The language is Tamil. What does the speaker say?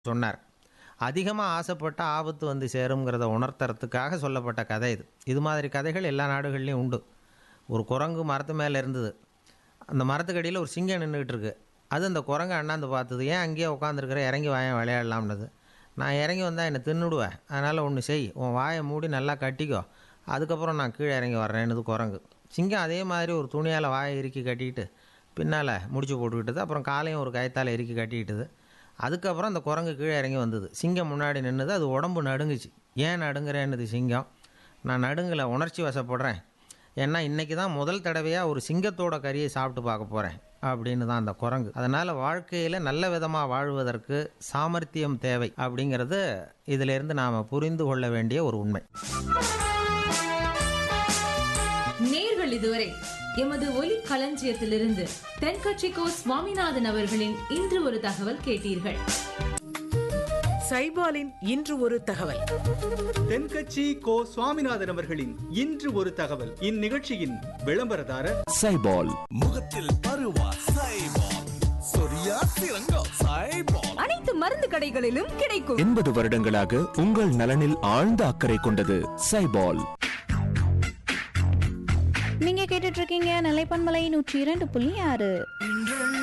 சொன்னார் அதிகமாக ஆசைப்பட்ட ஆபத்து வந்து சேருங்கிறத உணர்த்துறதுக்காக சொல்லப்பட்ட கதை இது இது மாதிரி கதைகள் எல்லா நாடுகள்லையும் உண்டு ஒரு குரங்கு மரத்து மேலே இருந்தது அந்த மரத்துக்கடியில் ஒரு சிங்கம் நின்றுக்கிட்டு இருக்கு அது அந்த குரங்கு அண்ணாந்து பார்த்தது ஏன் அங்கேயே உட்காந்துருக்கிற இறங்கி வாயன் விளையாடலாம்னது நான் இறங்கி வந்தால் என்னை தின்னுடுவேன் அதனால் ஒன்று செய் உன் வாயை மூடி நல்லா கட்டிக்கோ அதுக்கப்புறம் நான் கீழே இறங்கி வர்றேன்னுது குரங்கு சிங்கம் அதே மாதிரி ஒரு துணியால் வாயை இறுக்கி கட்டிக்கிட்டு பின்னால் முடிச்சு போட்டுக்கிட்டது அப்புறம் காலையும் ஒரு கயத்தால் இறுக்கி கட்டிக்கிட்டது அதுக்கப்புறம் அந்த குரங்கு கீழே இறங்கி வந்தது சிங்கம் முன்னாடி நின்றுது அது உடம்பு நடுங்குச்சு ஏன் நடுங்குறேன்னுது சிங்கம் நான் நடுங்கலை உணர்ச்சி வசப்படுறேன் ஏன்னா இன்றைக்கி தான் முதல் தடவையாக ஒரு சிங்கத்தோட கறியை சாப்பிட்டு பார்க்க போகிறேன் அப்படின்னு தான் அந்த குரங்கு அதனால் வாழ்க்கையில் நல்ல விதமாக வாழ்வதற்கு சாமர்த்தியம் தேவை அப்படிங்கிறது இதிலிருந்து நாம் புரிந்து கொள்ள வேண்டிய ஒரு உண்மை நேர்கள் இதுவரை எமது ஒலி களஞ்சியத்திலிருந்து தென்கட்சிக்கோ சுவாமிநாதன் அவர்களின் இன்று ஒரு தகவல் கேட்டீர்கள் சைபாலின் இன்று ஒரு தகவல் தென்கட்சி கோ சுவாமிநாதன் அவர்களின் இன்று ஒரு தகவல் இந்நிகழ்ச்சியின் விளம்பரதாரர் சைபால் முகத்தில் பருவா சைபால் சொரியா சிறங்கோ சைபால் அனைத்து மருந்து கடைகளிலும் கிடைக்கும் எண்பது வருடங்களாக உங்கள் நலனில் ஆழ்ந்த அக்கறை கொண்டது சைபால் நீங்க கேட்டுட்டு இருக்கீங்க நிலைப்பன்மலை நூற்றி இரண்டு புள்ளி ஆறு